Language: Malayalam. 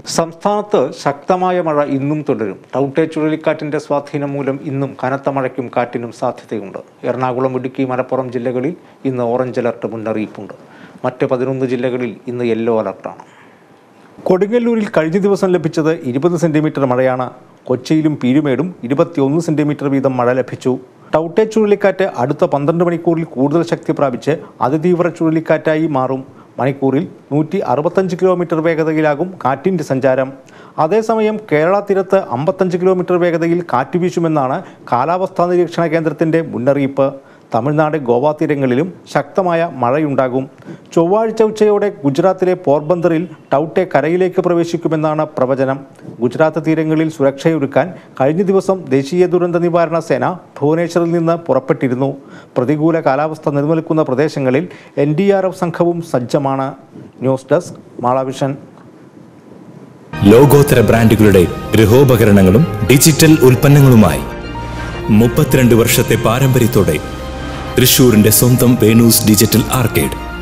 സംസ്ഥാനത്ത് ശക്തമായ മഴ ഇന്നും തുടരും ടൗട്ടെ ചുഴലിക്കാറ്റിന്റെ സ്വാധീനം മൂലം ഇന്നും കനത്ത മഴയ്ക്കും കാറ്റിനും സാധ്യതയുണ്ട് എറണാകുളം ഇടുക്കി മലപ്പുറം ജില്ലകളിൽ ഇന്ന് ഓറഞ്ച് അലർട്ട് മുന്നറിയിപ്പുണ്ട് മറ്റ് പതിനൊന്ന് ജില്ലകളിൽ ഇന്ന് യെല്ലോ അലർട്ടാണ് കൊടുങ്ങല്ലൂരിൽ കഴിഞ്ഞ ദിവസം ലഭിച്ചത് ഇരുപത് സെന്റിമീറ്റർ മഴയാണ് കൊച്ചിയിലും പീരുമേടും ഇരുപത്തിയൊന്ന് സെന്റിമീറ്റർ വീതം മഴ ലഭിച്ചു ടൗട്ടെ ചുഴലിക്കാറ്റ് അടുത്ത പന്ത്രണ്ട് മണിക്കൂറിൽ കൂടുതൽ ശക്തി പ്രാപിച്ച് അതിതീവ്ര ചുഴലിക്കാറ്റായി മാറും മണിക്കൂറിൽ നൂറ്റി അറുപത്തഞ്ച് കിലോമീറ്റർ വേഗതയിലാകും കാറ്റിൻ്റെ സഞ്ചാരം അതേസമയം കേരള തീരത്ത് അമ്പത്തഞ്ച് കിലോമീറ്റർ വേഗതയിൽ കാറ്റ് വീശുമെന്നാണ് കാലാവസ്ഥാ നിരീക്ഷണ കേന്ദ്രത്തിൻ്റെ മുന്നറിയിപ്പ് തമിഴ്നാട് ഗോവ തീരങ്ങളിലും ശക്തമായ മഴയുണ്ടാകും ചൊവ്വാഴ്ച ഉച്ചയോടെ ഗുജറാത്തിലെ പോർബന്തറിൽ ടൗട്ടെ കരയിലേക്ക് പ്രവേശിക്കുമെന്നാണ് പ്രവചനം ഗുജറാത്ത് തീരങ്ങളിൽ സുരക്ഷയൊരുക്കാൻ കഴിഞ്ഞ ദിവസം ദേശീയ ദുരന്ത നിവാരണ സേന ഭുവനേശ്വറിൽ നിന്ന് പുറപ്പെട്ടിരുന്നു പ്രതികൂല കാലാവസ്ഥ നിലനിൽക്കുന്ന പ്രദേശങ്ങളിൽ എൻ ഡി ആർ എഫ് സംഘവും സജ്ജമാണ് ന്യൂസ് ഡെസ്ക് മാളാവിഷൻ ലോകോത്തര ബ്രാൻഡുകളുടെ ഗൃഹോപകരണങ്ങളും ഡിജിറ്റൽ ഉൽപ്പന്നങ്ങളുമായി മുപ്പത്തിരണ്ട് വർഷത്തെ പാരമ്പര്യത്തോടെ തൃശൂരിന്റെ സ്വന്തം വേണൂസ് ഡിജിറ്റൽ ആർക്കേഡ്